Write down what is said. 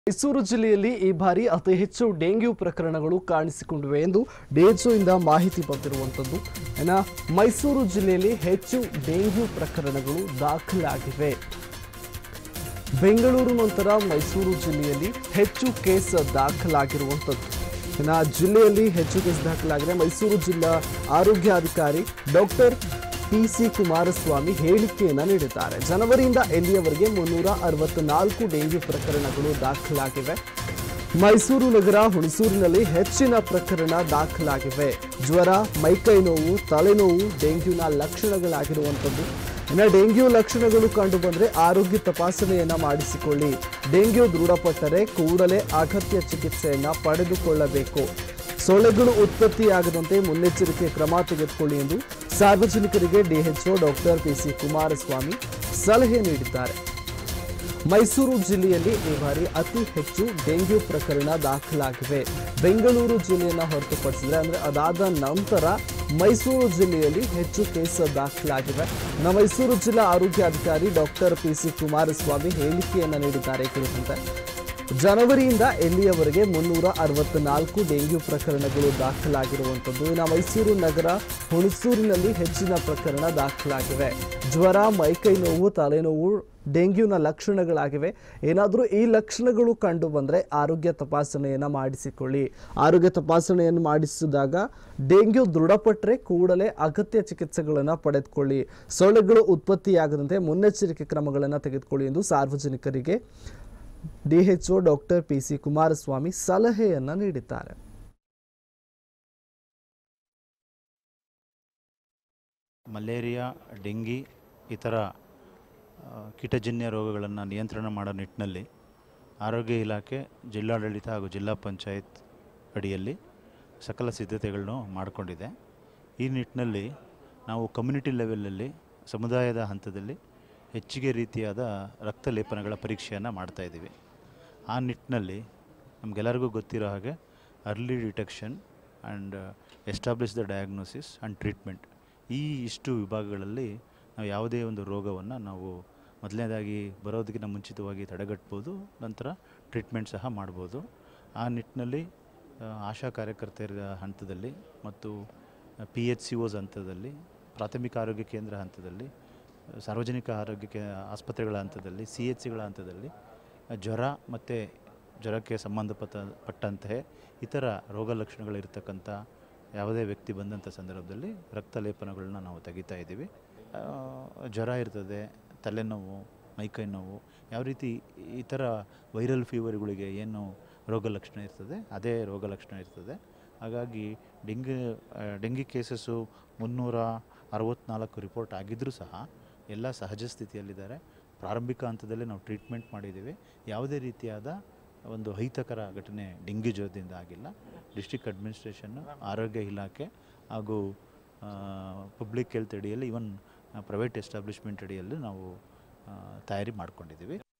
ಮೈಸೂರು ಜಿಲ್ಲೆಯಲ್ಲಿ ಈ ಬಾರಿ ಅತಿ ಹೆಚ್ಚು ಡೆಂಗ್ಯೂ ಪ್ರಕರಣಗಳು ಕಾಣಿಸಿಕೊಂಡಿವೆ ಎಂದು ಇಂದ ಮಾಹಿತಿ ಬಂದಿರುವಂಥದ್ದು ಇನ್ನು ಮೈಸೂರು ಜಿಲ್ಲೆಯಲ್ಲಿ ಹೆಚ್ಚು ಡೆಂಗ್ಯೂ ಪ್ರಕರಣಗಳು ದಾಖಲಾಗಿವೆ ಬೆಂಗಳೂರು ನಂತರ ಮೈಸೂರು ಜಿಲ್ಲೆಯಲ್ಲಿ ಹೆಚ್ಚು ಕೇಸ್ ದಾಖಲಾಗಿರುವಂಥದ್ದು ಇನ್ನು ಜಿಲ್ಲೆಯಲ್ಲಿ ಹೆಚ್ಚು ಕೇಸ್ ದಾಖಲಾಗಿದೆ ಮೈಸೂರು ಜಿಲ್ಲಾ ಆರೋಗ್ಯಾಧಿಕಾರಿ ಡಾಕ್ಟರ್ ಪಿ ಸಿ ಕುಮಾರಸ್ವಾಮಿ ಹೇಳಿಕೆಯನ್ನು ನೀಡಿದ್ದಾರೆ ಜನವರಿಯಿಂದ ಎಲ್ಲಿಯವರೆಗೆ ಮುನ್ನೂರ ಅರವತ್ನಾಲ್ಕು ಡೆಂಗ್ಯೂ ಪ್ರಕರಣಗಳು ದಾಖಲಾಗಿವೆ ಮೈಸೂರು ನಗರ ಹುಣಸೂರಿನಲ್ಲಿ ಹೆಚ್ಚಿನ ಪ್ರಕರಣ ದಾಖಲಾಗಿವೆ ಜ್ವರ ಮೈಕೈ ನೋವು ತಲೆನೋವು ಡೆಂಗ್ಯೂನ ಲಕ್ಷಣಗಳಾಗಿರುವಂಥದ್ದು ಇನ್ನು ಡೆಂಗ್ಯೂ ಲಕ್ಷಣಗಳು ಕಂಡು ಬಂದರೆ ಆರೋಗ್ಯ ತಪಾಸಣೆಯನ್ನ ಮಾಡಿಸಿಕೊಳ್ಳಿ ಡೆಂಗ್ಯೂ ದೃಢಪಟ್ಟರೆ ಕೂಡಲೇ ಅಗತ್ಯ ಚಿಕಿತ್ಸೆಯನ್ನ ಪಡೆದುಕೊಳ್ಳಬೇಕು ಸೊಳ್ಳೆಗಳು ಉತ್ಪತ್ತಿಯಾಗದಂತೆ ಮುನ್ನೆಚ್ಚರಿಕೆ ಕ್ರಮ ತೆಗೆದುಕೊಳ್ಳಿ ಎಂದು ಸಾರ್ವಜನಿಕರಿಗೆ ಡಿಎಚ್ಒ ಡಾಕ್ಟರ್ ಪಿಸಿ ಕುಮಾರಸ್ವಾಮಿ ಸಲಹೆ ನೀಡಿದ್ದಾರೆ ಮೈಸೂರು ಜಿಲ್ಲೆಯಲ್ಲಿ ಈ ಬಾರಿ ಅತಿ ಹೆಚ್ಚು ಡೆಂಗ್ಯೂ ಪ್ರಕರಣ ದಾಖಲಾಗಿವೆ ಬೆಂಗಳೂರು ಜಿಲ್ಲೆಯನ್ನು ಹೊರತುಪಡಿಸಿದ್ರೆ ಅಂದ್ರೆ ಅದಾದ ನಂತರ ಮೈಸೂರು ಜಿಲ್ಲೆಯಲ್ಲಿ ಹೆಚ್ಚು ಕೇಸ್ ದಾಖಲಾಗಿವೆ ನಮ್ಮ ಮೈಸೂರು ಜಿಲ್ಲಾ ಆರೋಗ್ಯಾಧಿಕಾರಿ ಡಾಕ್ಟರ್ ಪಿ ಸಿ ಕುಮಾರಸ್ವಾಮಿ ಹೇಳಿಕೆಯನ್ನು ನೀಡಿದ್ದಾರೆ ಈ ಕುರಿತಂತೆ ಜನವರಿಯಿಂದ ಎಲ್ಲಿಯವರೆಗೆ ಮುನ್ನೂರ ಅರವತ್ನಾಲ್ಕು ಡೆಂಗ್ಯೂ ಪ್ರಕರಣಗಳು ದಾಖಲಾಗಿರುವಂಥದ್ದು ಇನ್ನು ಮೈಸೂರು ನಗರ ಹುಣಸೂರಿನಲ್ಲಿ ಹೆಚ್ಚಿನ ಪ್ರಕರಣ ದಾಖಲಾಗಿವೆ ಜ್ವರ ಮೈಕೈ ನೋವು ತಲೆನೋವು ಡೆಂಗ್ಯೂನ ಲಕ್ಷಣಗಳಾಗಿವೆ ಏನಾದರೂ ಈ ಲಕ್ಷಣಗಳು ಕಂಡು ಬಂದರೆ ಆರೋಗ್ಯ ತಪಾಸಣೆಯನ್ನು ಮಾಡಿಸಿಕೊಳ್ಳಿ ಆರೋಗ್ಯ ತಪಾಸಣೆಯನ್ನು ಮಾಡಿಸಿದಾಗ ಡೆಂಗ್ಯೂ ದೃಢಪಟ್ಟರೆ ಕೂಡಲೇ ಅಗತ್ಯ ಚಿಕಿತ್ಸೆಗಳನ್ನು ಪಡೆದುಕೊಳ್ಳಿ ಸೊಳ್ಳೆಗಳು ಉತ್ಪತ್ತಿಯಾಗದಂತೆ ಮುನ್ನೆಚ್ಚರಿಕೆ ಕ್ರಮಗಳನ್ನು ತೆಗೆದುಕೊಳ್ಳಿ ಎಂದು ಸಾರ್ವಜನಿಕರಿಗೆ DHO doctor P C Kumaraswamy ಸಲಹೆಯನ್ನ ನೀಡಿದ್ದಾರೆ ಮಲೇರಿಯಾ ಡೆಂಗಿ ಇತರ ಆ, ಕೀಟಜನ್ಯ ರೋಗಗಳನ್ನು ನಿಯಂತ್ರಣ ಮಾಡೋ ನಿಟ್ಟಿನಲ್ಲಿ ಆರೋಗ್ಯ ಇಲಾಖೆ ಜಿಲ್ಲಾಡಳಿತ ಹಾಗೂ ಜಿಲ್ಲಾ ಪಂಚಾಯತ್ ಅಡಿಯಲ್ಲಿ ಸಕಲ ಸಿದ್ಧತೆಗಳನ್ನು ಮಾಡಿಕೊಂಡಿದೆ ಈ ನಿಟ್ಟಿನಲ್ಲಿ ನಾವು ಕಮ್ಯುನಿಟಿ ಲೆವೆಲಲ್ಲಿ ಸಮುದಾಯದ ಹಂತದಲ್ಲಿ ಹೆಚ್ಚಿಗೆ ರೀತಿಯಾದ ರಕ್ತ ಲೇಪನಗಳ ಪರೀಕ್ಷೆಯನ್ನು ಮಾಡ್ತಾಯಿದ್ದೀವಿ ಆ ನಿಟ್ಟಿನಲ್ಲಿ ನಮಗೆಲ್ಲರಿಗೂ ಗೊತ್ತಿರೋ ಹಾಗೆ early detection and establish the diagnosis and treatment ಈ ಇಷ್ಟು ವಿಭಾಗಗಳಲ್ಲಿ ನಾವು ಯಾವುದೇ ಒಂದು ರೋಗವನ್ನು ನಾವು ಮೊದಲನೇದಾಗಿ ಬರೋದಕ್ಕಿಂತ ಮುಂಚಿತವಾಗಿ ತಡೆಗಟ್ಬೋದು ನಂತರ ಟ್ರೀಟ್ಮೆಂಟ್ ಸಹ ಮಾಡ್ಬೋದು ಆ ನಿಟ್ಟಿನಲ್ಲಿ ಆ, ಆಶಾ ಕಾರ್ಯಕರ್ತೆಯರ ಹಂತದಲ್ಲಿ ಮತ್ತು ಪಿ ಎಚ್ ಸಿ ಓಸ್ ಹಂತದಲ್ಲಿ ಪ್ರಾಥಮಿಕ ಆರೋಗ್ಯ ಕೇಂದ್ರ ಹಂತದಲ್ಲಿ ಸಾರ್ವಜನಿಕ ಆರೋಗ್ಯ ಕೇ ಆಸ್ಪತ್ರೆಗಳ ಹಂತದಲ್ಲಿ ಸಿ ಎಚ್ ಸಿಗಳ ಹಂತದಲ್ಲಿ ಜ್ವರ ಮತ್ತು ಜ್ವರಕ್ಕೆ ಸಂಬಂಧಪಟ್ಟ ಪಟ್ಟಂತೆ ಇತರ ರೋಗ ಲಕ್ಷಣಗಳಿರ್ತಕ್ಕಂಥ ಯಾವುದೇ ವ್ಯಕ್ತಿ ಬಂದಂಥ ಸಂದರ್ಭದಲ್ಲಿ ರಕ್ತ ಲೇಪನಗಳನ್ನ ನಾವು ತೆಗಿತಾ ಇದ್ದೀವಿ ಆ, ಜ್ವರ ಇರ್ತದೆ ತಲೆನೋವು ಮೈಕೈ ನೋವು ಯಾವ ರೀತಿ ಈ ಥರ ವೈರಲ್ ಫೀವರ್ಗಳಿಗೆ ಏನು ರೋಗ ಲಕ್ಷಣ ಇರ್ತದೆ ಅದೇ ರೋಗ ಲಕ್ಷಣ ಇರ್ತದೆ ಹಾಗಾಗಿ ಡೆಂಗಿ ಆ, ಡೆಂಗಿ ಕೇಸಸ್ಸು ಮುನ್ನೂರ ಅರವತ್ನಾಲ್ಕು ರಿಪೋರ್ಟ್ ಆಗಿದ್ದರೂ ಸಹ ಎಲ್ಲ ಸಹಜ ಸ್ಥಿತಿಯಲ್ಲಿದ್ದಾರೆ ಪ್ರಾರಂಭಿಕ ಹಂತದಲ್ಲೇ ನಾವು ಟ್ರೀಟ್ಮೆಂಟ್ ಮಾಡಿದ್ದೀವಿ ಯಾವುದೇ ರೀತಿಯಾದ ಒಂದು ಅಹಿತಕರ ಘಟನೆ ಡೆಂಗ್ಯೂ ಜ್ವರದಿಂದ ಆಗಿಲ್ಲ ಡಿಸ್ಟ್ರಿಕ್ಟ್ ಅಡ್ಮಿನಿಸ್ಟ್ರೇಷನ್ನು ಆರೋಗ್ಯ ಇಲಾಖೆ ಹಾಗೂ ಪಬ್ಲಿಕ್ ಹೆಲ್ತ್ ಅಡಿಯಲ್ಲಿ ಇವನ್ ಪ್ರೈವೇಟ್ ಎಸ್ಟಾಬ್ಲಿಷ್ಮೆಂಟ್ ಅಡಿಯಲ್ಲಿ ನಾವು ಆ, ತಯಾರಿ ಮಾಡ್ಕೊಂಡಿದ್ದೀವಿ